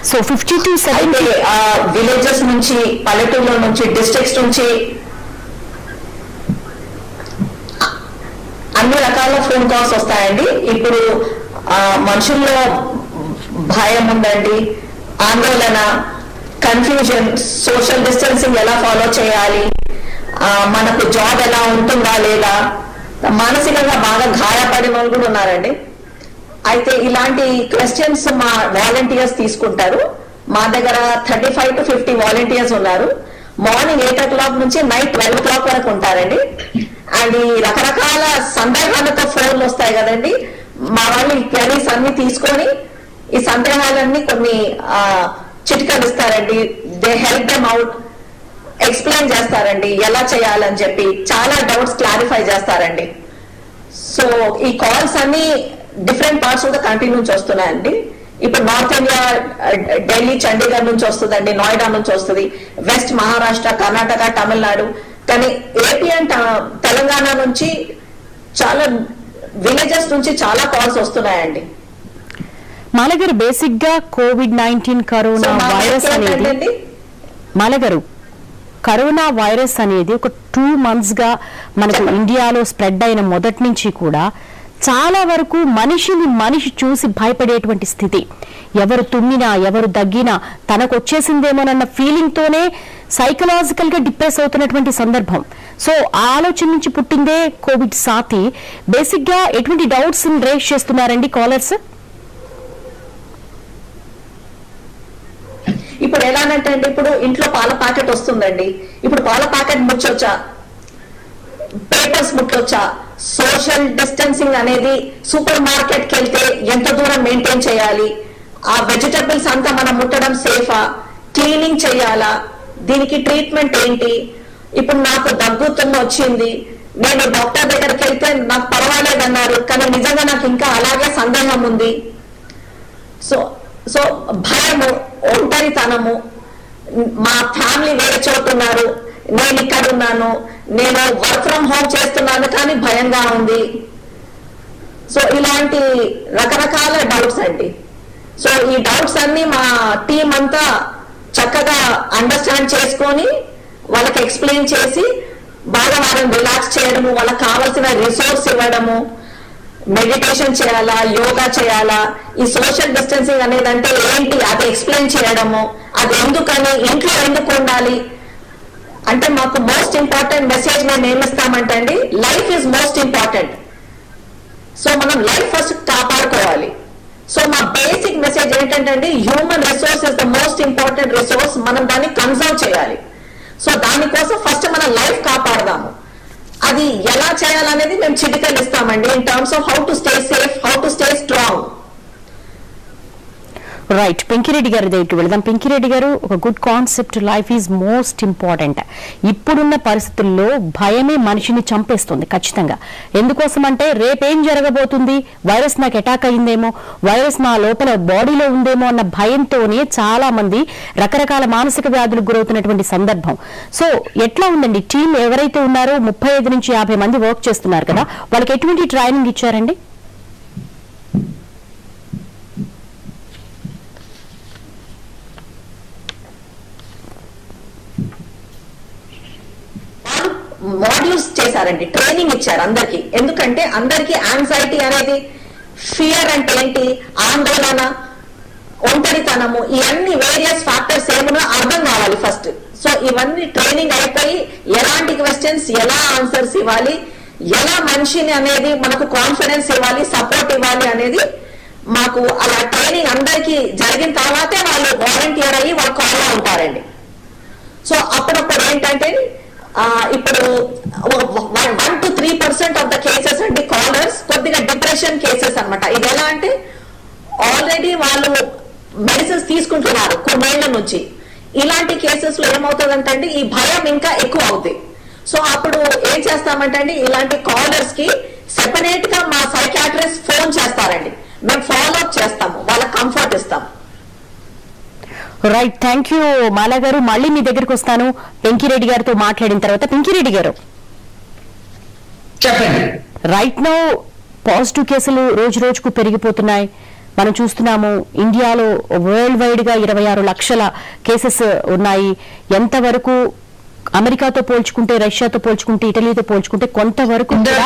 so fifty two అయితే seventy villages నుంచి పల్లెటూళ్ళ నుంచి డిస్ట్రిక్ట్స్ నుంచి అన్ని రకాల ఫోన్ కాల్స్ వస్తాయండి ఇప్పుడు ఆ, మనుషుల్లో భయం ఉందండి ఆందోళన కన్ఫ్యూజన్ సోషల్ డిస్టెన్సింగ్ ఎలా ఫాలో చేయాలి ఆ, మనకు జాబ్ ఎలా ఉంటుందా లేదా మానసికంగా బాగా గాయపడిన వాళ్ళు కూడా ఉన్నారండి అయితే ఇలాంటి క్వశ్చన్స్ మా వాలంటీర్స్ తీసుకుంటారు మా దగ్గర thirty five to fifty volunteers ఉన్నారు మార్నింగ్ ఎయిట్ ఓ క్లాక్ నుంచి నైట్ ట్వెల్వ్ ఓ క్లాక్ వరకు ఉంటారండి అండ్ ఈ రకరకాల సందేహాలతో ఫోన్లు వస్తాయి కదండి మా వాళ్ళు ఈ క్వరీస్ అన్ని తీసుకొని ఈ సందేహాలన్నీ కొన్ని ఆ, చిట్కాలు ఇస్తారండి they help them out explain చేస్తారండి ఎలా చేయాలని చెప్పి చాలా డౌట్స్ క్లారిఫై చేస్తారండి సో ఈ కాల్స్ అన్ని different parts of the country నుంచి వస్తున్నాయండి ఇప్పుడు నార్త్ ఇండియా ఢిల్లీ చండీగఢ్ నుంచి వస్తుందండి నోయిడా నుంచి వస్తుంది వెస్ట్ మహారాష్ట్ర కర్ణాటక తమిళనాడు కానీ ఏపీ అండ్ త- తెలంగాణ నుంచి చాలా విలేజెస్ నుంచి చాలా కాల్స్ వస్తున్నాయండి మాలగారు బేసిక్ గా కోవిడ్ నైన్టీన్ సో కరోనా మా వైరస్ వర్క్ అనేది ఏంటండి మాలగారు కరోనా వైరస్ అనేది ఒక టూ మంత్స్ గా మనకు ఇండియాలో స్ప్రెడ్ అయిన మొదటి నుంచి కూడా చాలా వరకు మనిషిని మనిషి చూసి భయపడేటువంటి స్థితి ఎవరు తుమ్మినా ఎవరు దగ్గినా తనకు వచ్చేసిందేమోనన్న ఫీలింగ్ తోనే సైకలాజికల్ గా డిప్రెస్ అవుతున్నటువంటి సందర్భం సో ఆ ఆలోచన నుంచి పుట్టిందే కోవిడ్ సాతి బేసిక్ గా ఎటువంటి డౌట్స్ రేస్ చేస్తున్నారండి కాలర్స్ ఇప్పుడు ఎలానంటే అండి ఇప్పుడు ఇంట్లో పాల ప్యాకెట్ వస్తుందండి ఇప్పుడు పాల ప్యాకెట్ ముచ్చొచ్చా పేపర్స్ ముట్టొచ్చా సోషల్ డిస్టెన్సింగ్ అనేది సూపర్ మార్కెట్ కి వెళ్తే ఎంత దూరం మెయింటైన్ చేయాలి ఆ వెజిటబుల్స్ అంతా మనం ముట్టడం సేఫా క్లీనింగ్ చేయాలా దీనికి ట్రీట్మెంట్ ఏంటి ఇప్పుడు నాకు దగ్గు తుమ్ము వచ్చింది నేను డాక్టర్ దగ్గరికి వెళ్తే నాకు పర్వాలేదన్నారు కానీ నిజంగా నాకు ఇంకా అలాగే సందేహం ఉంది సో సో భయము ఒంటరితనము మా ఫ్యామిలీ వేరే చోట ఉన్నారు నేను ఇక్కడ ఉన్నాను నేను వర్క్ ఫ్రమ్ హోమ్ చేస్తున్నాను కానీ భయంగా ఉంది సో ఇలాంటి రకరకాల డౌట్స్ అండి సో ఈ డౌట్స్ అన్ని మా టీం అంతా చక్కగా అండర్స్టాండ్ చేసుకొని వాళ్ళకి ఎక్స్ప్లెయిన్ చేసి బాగా వాళ్ళని రిలాక్స్ చేయడము వాళ్ళకి కావాల్సిన రిసోర్స్ ఇవ్వడము మెడిటేషన్ చేయాలా యోగా చేయాలా ఈ సోషల్ డిస్టెన్సింగ్ అనేది అంటే ఏంటి అది ఎక్స్ప్లెయిన్ చేయడము అది ఎందుకని ఇంట్లో ఎందుకు ఉండాలి అంటే మాకు మోస్ట్ ఇంపార్టెంట్ మెసేజ్ మేము ఏమిస్తామంటే అండి life is most important so మనం లైఫ్ ఫస్ట్ కాపాడుకోవాలి సో మా బేసిక్ మెసేజ్ ఏంటంటే అండి human resource is the most important resource మనం దాన్ని కన్సర్వ్ చేయాలి సో దానికోసం ఫస్ట్ మన లైఫ్ కాపాడదాము అది ఎలా చేయాలనేది మేము చిటికలు ఇస్తామండి in terms of how to stay safe how to stay strong right Penkireddy గారి దగ్గరికి వెళదాం పెంకిరెడ్డి గారు ఒక good concept life is most important ఇప్పుడున్న పరిస్థితుల్లో భయమే మనిషిని చంపేస్తుంది ఖచ్చితంగా ఎందుకోసం అంటే రేపేం జరగబోతుంది వైరస్ నాకు అటాక్ అయిందేమో వైరస్ నా లోపల బాడీలో ఉందేమో అన్న భయంతోనే చాలా మంది రకరకాల మానసిక వ్యాధులకు గురవుతున్నటువంటి సందర్భం సో ఎట్లా ఉందండి టీం ఎవరైతే ఉన్నారో ముప్పై ఐదు నుంచి యాభై మంది వర్క్ చేస్తున్నారు కదా వాళ్ళకి ఎటువంటి ట్రైనింగ్ ఇచ్చారండి మాడ్యూల్స్ చేశారండి ట్రైనింగ్ ఇచ్చారు అందరికి ఎందుకంటే అందరికి యాంగ్జైటీ అనేది ఫియర్ అంటే ఏంటి ఆందోళన ఒంటరితనము ఇవన్నీ వేరియస్ ఫ్యాక్టర్స్ ఏమన్నా అర్థం కావాలి ఫస్ట్ సో ఇవన్నీ ట్రైనింగ్ అయిపోయి ఎలాంటి క్వశ్చన్స్ ఎలా ఆన్సర్స్ ఇవ్వాలి ఎలా మనిషిని అనేది మనకు కాన్ఫిడెన్స్ ఇవ్వాలి సపోర్ట్ ఇవ్వాలి అనేది మాకు అలా ట్రైనింగ్ అందరికీ జరిగిన తర్వాతే వాళ్ళు వాలంటీర్ అయ్యి వాళ్ళు కాల్లో ఉంటారండి సో అప్పుడప్పుడు ఏంటంటే ఆ, ఇప్పుడు one two three percent of the cases అండి కాలర్స్ కొద్దిగా డిప్రెషన్ కేసెస్ అన్నమాట ఇది ఎలా అంటే ఆల్రెడీ వాళ్ళు మెడిసిన్స్ తీసుకుంటున్నారు కొన్నేళ్ల నుంచి ఇలాంటి కేసెస్ లో ఏమవుతుందంటే అండి ఈ భయం ఇంకా ఎక్కువ అవుతుంది సో అప్పుడు ఏం చేస్తామంటే అండి ఇలాంటి కాలర్స్ కి సెపరేట్ గా మా సైకాట్రిస్ట్ ఫోన్ చేస్తారండి మేము ఫాలో అప్ చేస్తాము వాళ్ళకి కంఫర్ట్ ఇస్తాము రైట్ థ్యాంక్ యూ మాలా గారు మళ్ళీ మీ దగ్గరికి వస్తాను పెంకిరెడ్డి గారితో మాట్లాడిన తర్వాత పెంకిరెడ్డి గారు చెప్పండి రైట్ నౌ పాజిటివ్ కేసులు రోజు రోజుకు పెరిగిపోతున్నాయి మనం చూస్తున్నాము ఇండియాలో వరల్డ్ వైడ్ గా ఇరవై ఆరు లక్షల కేసెస్ ఉన్నాయి ఎంతవరకు అమెరికాతో పోల్చుకుంటే రష్యాతో పోల్చుకుంటే ఇటలీతో పోల్చుకుంటే కొంతవరకు కూడా